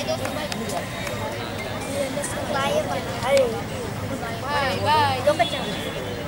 Bye bye.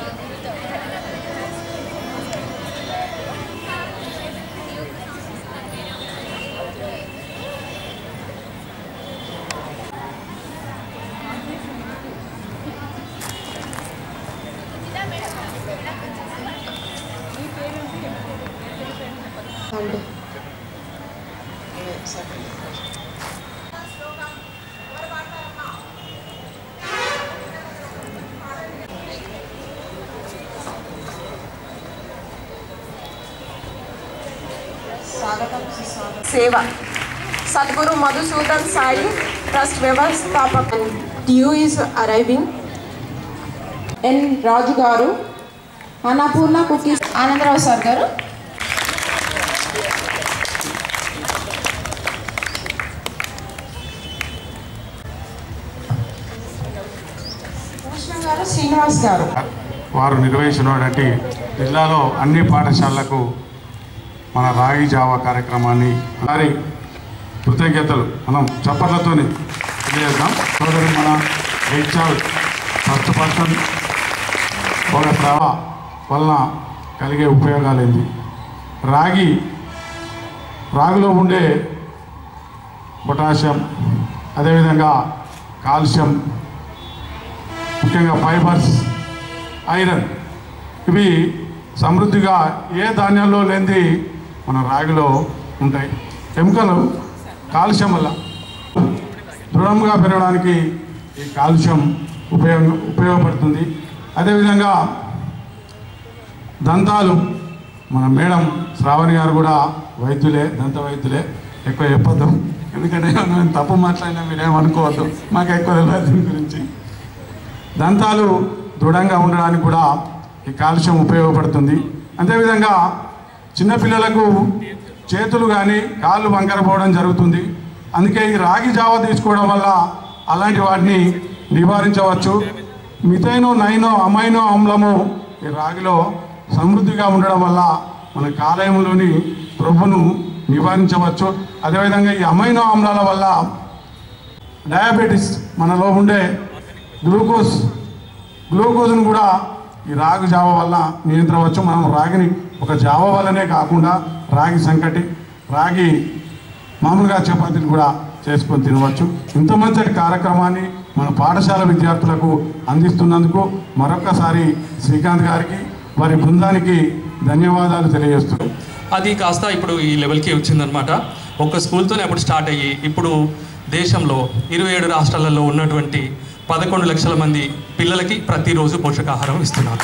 సేవ Sadguru Madhusudan Sai trust వ్యవస్థాపక డ్యూ ఈస్ అరైవింగ్ ఎన్ రాజు గారు అన్నపూర్ణ కుకీస్ ఆనందరావు సార్ గారు భూషణ్ గారు శ్రీనివాస్ గారు వారు నిర్వహించినటువంటి జిల్లాలో అన్ని పాఠశాలలకు మన రాగి జావా కార్యక్రమాన్ని వారి కృతజ్ఞతలు మనం చప్పట్లతో తెలియజేద్దాం సోదరి మన హెచ్ఆర్ ఫస్ట్ పర్సన్ ఒక ప్రవ వలన కలిగే ఉపయోగాలు ఏంది రాగి రాగిలో ఉండే పొటాషియం అదేవిధంగా కాల్షియం ముఖ్యంగా ఫైబర్స్ ఐరన్ ఇవి సమృద్ధిగా ఏ ధాన్యాల్లో లేనిది మన రాగిలో ఉంటాయి ఎముకలు కాల్షియం వల్ల దృఢంగా పెరగడానికి ఈ కాల్షియం ఉపయోగ ఉపయోగపడుతుంది అదేవిధంగా దంతాలు మన మేడం శ్రావణి గారు కూడా వైద్యులే దంత వైద్యులే ఎక్కువ చెప్పొద్దు ఎందుకంటే నేను తప్పు మాట్లాడినా మీరేమనుకోవద్దు మాకు ఎక్కువ తెలియదు దీని గురించి దంతాలు దృఢంగా ఉండడానికి కూడా ఈ కాల్షియం ఉపయోగపడుతుంది అదేవిధంగా చిన్నపిల్లలకు చేతులు కానీ కాళ్ళు వంకరపోవడం జరుగుతుంది అందుకే ఈ రాగి జావ తీసుకోవడం వల్ల అలాంటి వాటిని నివారించవచ్చు మిథైనో నైనో అమైనో ఆమ్లము ఈ రాగిలో సమృద్ధిగా ఉండడం వల్ల మన కాలేయంలోని ప్రభును నివారించవచ్చు అదేవిధంగా ఈ అమైనో ఆమ్లాల వల్ల డయాబెటీస్ మనలో ఉండే గ్లూకోజ్ గ్లూకోజ్ను కూడా ఈ రాగి జావ వల్ల నియంత్రవచ్చు మనం రాగిని ఒక జావ వల్లనే కాకుండా రాగి సంకటి రాగి మామూలుగా చపాతీలు కూడా చేసుకొని తినవచ్చు ఇంత మంచి కార్యక్రమాన్ని మన పాఠశాల విద్యార్థులకు అందిస్తున్నందుకు మరొకసారి శ్రీకాంత్ గారికి వారి బృందానికి ధన్యవాదాలు తెలియజేస్తున్నాను అది కాస్త ఇప్పుడు ఈ లెవెల్కి వచ్చిందనమాట ఒక్క స్కూల్తోనే అప్పుడు స్టార్ట్ అయ్యి ఇప్పుడు దేశంలో ఇరవై ఏడు రాష్ట్రాలలో ఉన్నటువంటి పదకొండు లక్షల మంది పిల్లలకి ప్రతిరోజు పోషకాహారం ఇస్తున్నారు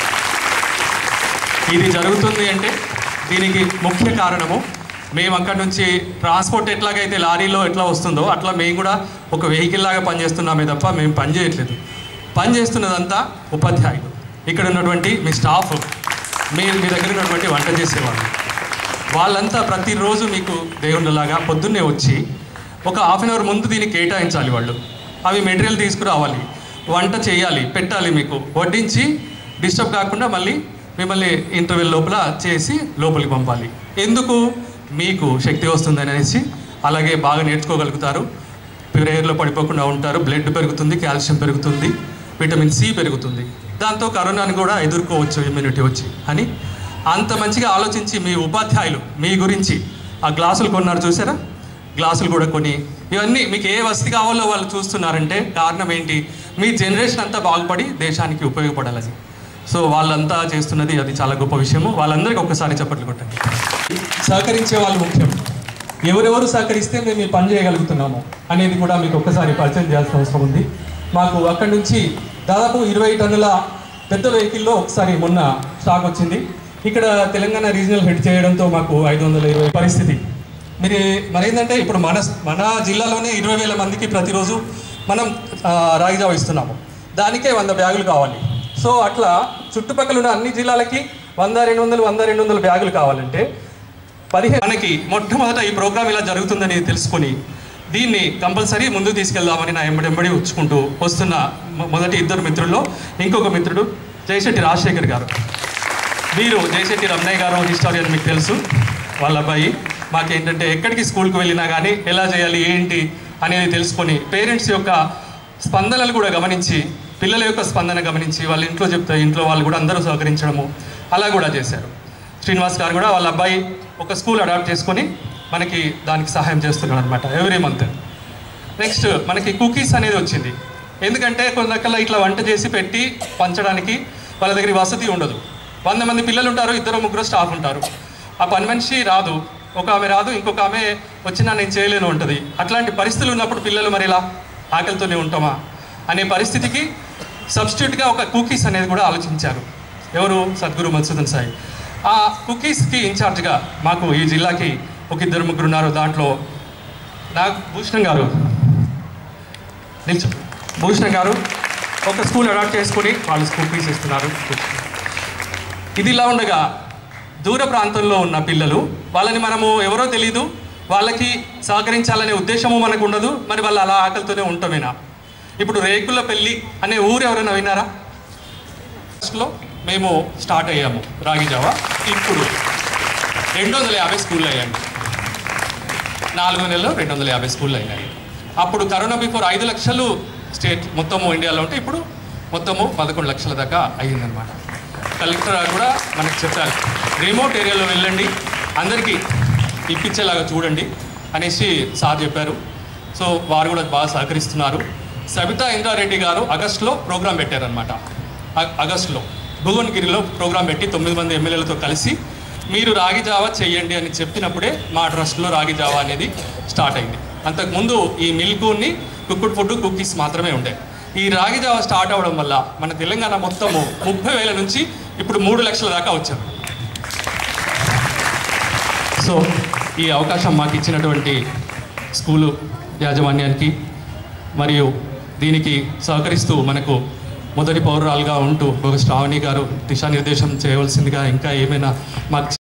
ఇది జరుగుతుంది అంటే దీనికి ముఖ్య కారణము మేము అక్కడి నుంచి ట్రాన్స్పోర్ట్ ఎట్లాగైతే లారీలో ఎట్లా వస్తుందో అట్లా మేము కూడా ఒక వెహికల్ లాగా పనిచేస్తున్నామే తప్ప మేము పని చేయట్లేదు పని చేస్తున్నదంతా ఉపాధ్యాయులు ఇక్కడ ఉన్నటువంటి మీ స్టాఫ్ మీ మీ దగ్గర ఉన్నటువంటి వంట చేసేవాళ్ళు వాళ్ళంతా ప్రతిరోజు మీకు దేవుళ్ళలాగా పొద్దున్నే వచ్చి ఒక హాఫ్ అన్ అవర్ ముందు దీన్ని కేటాయించాలి వాళ్ళు అవి మెటీరియల్ తీసుకురావాలి వంట చేయాలి పెట్టాలి మీకు వడ్డించి డిస్టర్బ్ కాకుండా మళ్ళీ మిమ్మల్ని ఇంటర్వెల్ లోపల చేసి లోపలికి పంపాలి ఎందుకు మీకు శక్తి వస్తుంది అనేసి అలాగే బాగా నేర్చుకోగలుగుతారు ప్రేయర్లో పడిపోకుండా ఉంటారు బ్లడ్ పెరుగుతుంది కాల్షియం పెరుగుతుంది విటమిన్ సి పెరుగుతుంది దాంతో కరోనాని కూడా ఎదుర్కోవచ్చు ఇమ్యూనిటీ వచ్చి అని అంత మంచిగా ఆలోచించి మీ ఉపాధ్యాయులు మీ గురించి ఆ గ్లాసులు కొన్నారు చూసారా గ్లాసులు కూడా కొని ఇవన్నీ మీకు ఏ వసతి కావాలో వాళ్ళు చూస్తున్నారంటే కారణం ఏంటి మీ జనరేషన్ అంతా బాగుపడి దేశానికి ఉపయోగపడాలని సో వాళ్ళంతా చేస్తున్నది అది చాలా గొప్ప విషయము వాళ్ళందరికీ ఒక్కసారి చప్పట్లు కొట్టండి సహకరించే వాళ్ళు ముఖ్యం ఎవరెవరు సహకరిస్తే మేము ఈ పని చేయగలుగుతున్నాము అనేది కూడా మీకు ఒక్కసారి పరిచయం చేయాల్సిన అవసరం ఉంది మాకు అక్కడి నుంచి దాదాపు ఇరవై టన్నుల పెద్ద వెహికల్లో ఒకసారి మొన్న స్టాక్ వచ్చింది ఇక్కడ తెలంగాణ రీజనల్ హెడ్ చేయడంతో మాకు ఐదు వందల ఇరవై పరిస్థితి మీరు మరేంటంటే ఇప్పుడు మన మన జిల్లాలోనే ఇరవై వేల మందికి ప్రతిరోజు మనం ఆ, రాగి జావ ఇస్తున్నాము దానికే వంద బ్యాగులు కావాలి సో అట్లా చుట్టుపక్కల ఉన్న అన్ని జిల్లాలకి వంద రెండు వందలు వంద రెండు వందల బ్యాగులు కావాలంటే పదిహేను మనకి మొట్టమొదట ఈ ప్రోగ్రామ్ ఇలా జరుగుతుందని తెలుసుకొని దీన్ని కంపల్సరీ ముందుకు తీసుకెళ్దామని నా ఎంబడి ఎంబడి వచ్చుకుంటూ వస్తున్న మొ- మొదటి ఇద్దరు మిత్రుల్లో ఇంకొక మిత్రుడు జయశెట్టి రాజశేఖర్ గారు వీరు జయశెట్టి రమణయ్య గారు హిస్టారియన్ మీకు తెలుసు వాళ్ళ అబ్బాయి మాకేంటంటే ఎక్కడికి స్కూల్కి వెళ్ళినా కానీ ఎలా చేయాలి ఏంటి అనేది తెలుసుకొని పేరెంట్స్ యొక్క స్పందనలు కూడా గమనించి పిల్లల యొక్క స్పందన గమనించి వాళ్ళ ఇంట్లో చెప్తే ఇంట్లో వాళ్ళు కూడా అందరూ సహకరించడము అలా కూడా చేశారు శ్రీనివాస్ గారు కూడా వాళ్ళ అబ్బాయి ఒక స్కూల్ అడాప్ట్ చేసుకొని మనకి దానికి సహాయం చేస్తున్నాడు అనమాట ఎవ్రీ మంత్ నెక్స్ట్ మనకి కుకీస్ అనేది వచ్చింది ఎందుకంటే కొందకల్లా ఇట్లా వంట చేసి పెట్టి పంచడానికి వాళ్ళ దగ్గర వసతి ఉండదు వంద మంది పిల్లలు ఉంటారు ఇద్దరు ముగ్గురు స్టాఫ్ ఉంటారు ఆ పని మనిషి రాదు ఒక ఆమె రాదు ఇంకొక ఆమె వచ్చినా నేను చేయలేను ఉంటుంది అట్లాంటి పరిస్థితులు ఉన్నప్పుడు పిల్లలు మరి ఇలా ఆకలితోనే ఉంటామా అనే పరిస్థితికి సబ్స్టిట్యూట్గా ఒక కుకీస్ అనేది కూడా ఆలోచించారు ఎవరు సద్గురు మధుసూదన్ సాయి ఆ కుకీస్కి ఇన్ఛార్జ్గా మాకు ఈ జిల్లాకి ఒక ఇద్దరు ముగ్గురు ఉన్నారు దాంట్లో నాకు భూషణం గారు నిల్చో భూషణం గారు ఒక స్కూల్ అడాప్ట్ చేసుకొని వాళ్ళు స్కూల్ ఫీజు ఇస్తున్నారు ఇది ఇలా ఉండగా దూర ప్రాంతంలో ఉన్న పిల్లలు వాళ్ళని మనము ఎవరో తెలీదు వాళ్ళకి సహకరించాలనే ఉద్దేశము మనకు ఉండదు మరి వాళ్ళు అలా ఆకలితోనే ఉంటామేనా ఇప్పుడు రేకుల పెళ్ళి అనే ఊరు ఎవరైనా విన్నారా ఫస్ట్లో మేము స్టార్ట్ అయ్యాము రాగిజావా ఇప్పుడు రెండు వందల యాభై స్కూళ్ళు అయ్యాము నాలుగు నెలలు రెండు వందల యాభై స్కూళ్ళు అయినాయి అప్పుడు కరోనా బిఫోర్ ఐదు లక్షలు స్టేట్ మొత్తము ఇండియాలో ఉంటే ఇప్పుడు మొత్తము పదకొండు లక్షల దాకా అయ్యిందనమాట కలెక్టర్ గారు కూడా మనకు చెప్పారు రిమోట్ ఏరియాలో వెళ్ళండి అందరికీ ఇప్పించేలాగా చూడండి అనేసి సార్ చెప్పారు సో వారు కూడా బాగా సహకరిస్తున్నారు సబితా ఇంద్రారెడ్డి గారు ఆగస్టులో ప్రోగ్రాం పెట్టారనమాట అ- ఆగస్టులో భువనగిరిలో ప్రోగ్రాం పెట్టి తొమ్మిది మంది ఎమ్మెల్యేలతో కలిసి మీరు రాగి జావా చెయ్యండి అని చెప్పినప్పుడే మా ట్రస్ట్లో రాగి జావా అనేది స్టార్ట్ అయింది అంతకుముందు ఈ మిల్క్ని కుక్కుడ్ ఫుడ్ కుకీస్ మాత్రమే ఉండే ఈ రాగి జావా స్టార్ట్ అవ్వడం వల్ల మన తెలంగాణ మొత్తము ముప్పై వేల నుంచి ఇప్పుడు మూడు లక్షల దాకా వచ్చారు సో ఈ అవకాశం మాకు ఇచ్చినటువంటి స్కూలు యాజమాన్యానికి మరియు దీనికి సహకరిస్తూ మనకు మొదటి పౌరురాలుగా ఉంటూ ఒక శ్రావణి గారు దిశానిర్దేశం చేయవలసిందిగా ఇంకా ఏమైనా మాకు